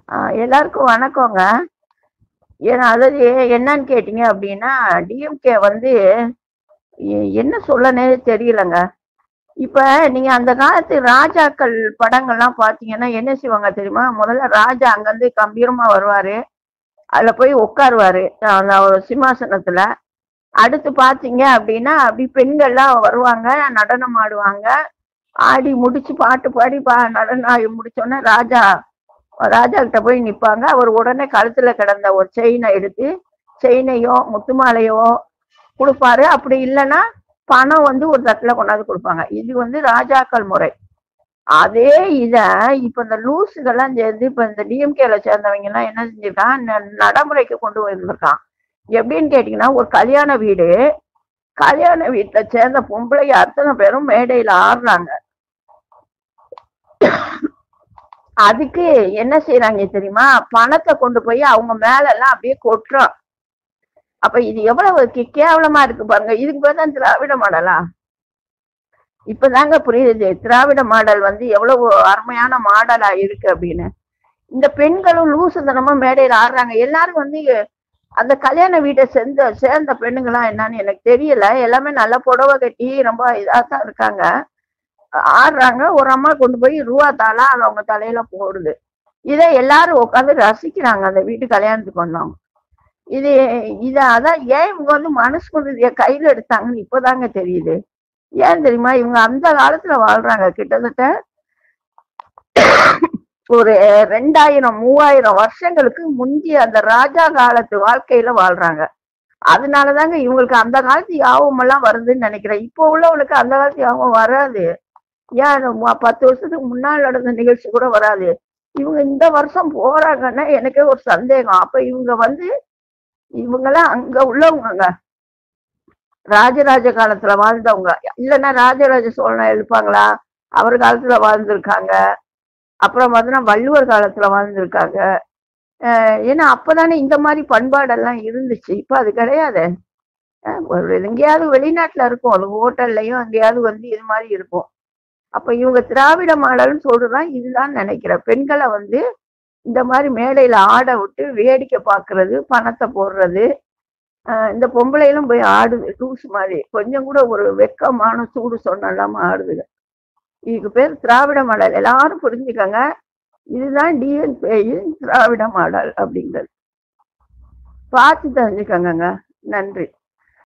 ஆஹ் எல்லாருக்கும் வணக்கங்க ஏன்னா அதாவது என்னன்னு கேட்டீங்க அப்படின்னா டிஎம்கே வந்து எ- என்ன சொல்லனே தெரியலங்க இப்ப நீங்க அந்த காலத்து ராஜாக்கள் படங்கள்லாம் பாத்தீங்கன்னா என்ன செய்வாங்க தெரியுமா முதல்ல ராஜா அங்கிருந்து கம்பீரமா வருவாரு அதுல போய் உட்காருவாரு அந்த ஒரு சிம்மாசனத்துல அடுத்து பாத்தீங்க அப்படின்னா அப்படி பெண்கள்லாம் வருவாங்க நடனம் ஆடுவாங்க ஆடி முடிச்சு பாட்டு பாடி பா நடனம் ஆடி முடிச்சோடனே ராஜா ராஜா கிட்ட போய் நிப்பாங்க அவர் உடனே கழுத்துல கிடந்த ஒரு செயினை எடுத்து செயினையோ முத்து மாலையோ கொடுப்பாரு அப்படி இல்லைன்னா பணம் வந்து ஒரு தட்டுல கொண்டாந்து கொடுப்பாங்க இது வந்து ராஜாக்கள் முறை அதே இத இப்ப இந்த லூசுகள்லாம் சேர்ந்து இப்ப இந்த டிஎம்கேல சேர்ந்தவங்க எல்லாம் என்ன செஞ்சிருக்கான் ந- நடைமுறைக்கு கொண்டு வந்திருக்கான் எப்படின்னு கேட்டீங்கன்னா ஒரு கல்யாண வீடு கல்யாண வீட்டுல சேர்ந்த பொம்பளைங்க அத்தனை பேரும் மேடையில ஆடுறாங்க அதுக்கு என்ன செய்யறாங்க தெரியுமா பணத்தை கொண்டு போய் அவங்க மேல எல்லாம் அப்படியே கொட்டுறோம் அப்ப இது எவ்வளவு கே- கேவலமா இருக்கு பாருங்க இதுக்கு பேர் தான் திராவிட மாடலா இப்பதாங்க புரியுது திராவிட மாடல் வந்து எவ்வளவு அருமையான மாடலா இருக்கு அப்படின்னு இந்த பெண்களும் லூசுத்தனமா மேடையில ஆடுறாங்க எல்லாரும் வந்து அந்த கல்யாண வீட்டை சேர்ந்த சேர்ந்த பெண்ணுங்களாம் என்னன்னு எனக்கு தெரியல எல்லாமே நல்ல புடவை கட்டி ரொம்ப இதா தான் இருக்காங்க ஆடுறாங்க ஒரு அம்மா கொண்டு போய் ரூபா தாளா அது அவங்க தலையில போடுது இதை எல்லாரும் உட்காந்து ரசிக்கிறாங்க அந்த வீட்டு கல்யாணத்துக்கு வந்தவங்க இது இத அதான் ஏன் இவங்க வந்து மனசு கொண்டு கையில எடுத்தாங்கன்னு இப்போதாங்க தெரியுது ஏன் தெரியுமா இவங்க அந்த காலத்துல வாழ்றாங்க கிட்டத்தட்ட ஒரு ரெண்டாயிரம் மூவாயிரம் வருஷங்களுக்கு முந்தைய அந்த ராஜா காலத்து வாழ்க்கையில வாழ்றாங்க அதனாலதாங்க இவங்களுக்கு அந்த காலத்து யாபம் எல்லாம் வருதுன்னு நினைக்கிறேன் இப்போ உள்ளவங்களுக்கு அந்த காலத்து யாபம் வராது ஏன் மு- பத்து வருஷத்துக்கு முன்னால் நடந்த நிகழ்ச்சி கூட வராது இவங்க இந்த வருஷம் போறாங்கன்னா எனக்கே ஒரு சந்தேகம் அப்ப இவங்க வந்து இவங்கெல்லாம் அங்க உள்ளவங்கங்க ராஜராஜ காலத்துல வாழ்ந்தவங்க இல்லைன்னா ராஜராஜ சோழனை எழுப்பாங்களா அவர் காலத்துல வாழ்ந்திருக்காங்க அப்புறம் பார்த்தீங்கன்னா வள்ளுவர் காலத்துல வாழ்ந்திருக்காங்க அஹ் ஏன்னா அப்பதானே இந்த மாதிரி பண்பாடெல்லாம் இருந்துச்சு இப்ப அது கிடையாது அஹ் ஒரு எங்கேயாவது வெளிநாட்டுல இருக்கும் அது ஹோட்டல்லையும் எங்கேயாவது வந்து இது மாதிரி இருக்கும் அப்ப இவங்க திராவிட மாடல்னு சொல்றதுதான் இதுதான் நினைக்கிறேன் பெண்களை வந்து இந்த மாதிரி மேடையில ஆட விட்டு வேடிக்கை பார்க்கிறது பணத்தை போடுறது ஆஹ் இந்த பொம்பளைகளும் போய் ஆடுது லூஸ் மாதிரி கொஞ்சம் கூட ஒரு வெக்கமான சூடு சொன்ன இல்லாம ஆடுதுங்க இதுக்கு பேர் திராவிட மாடல் எல்லாரும் புரிஞ்சுக்கங்க இதுதான் டிஎன்பியின் திராவிட மாடல் அப்படிங்கிறது பார்த்து தெரிஞ்சுக்கோங்கங்க நன்றி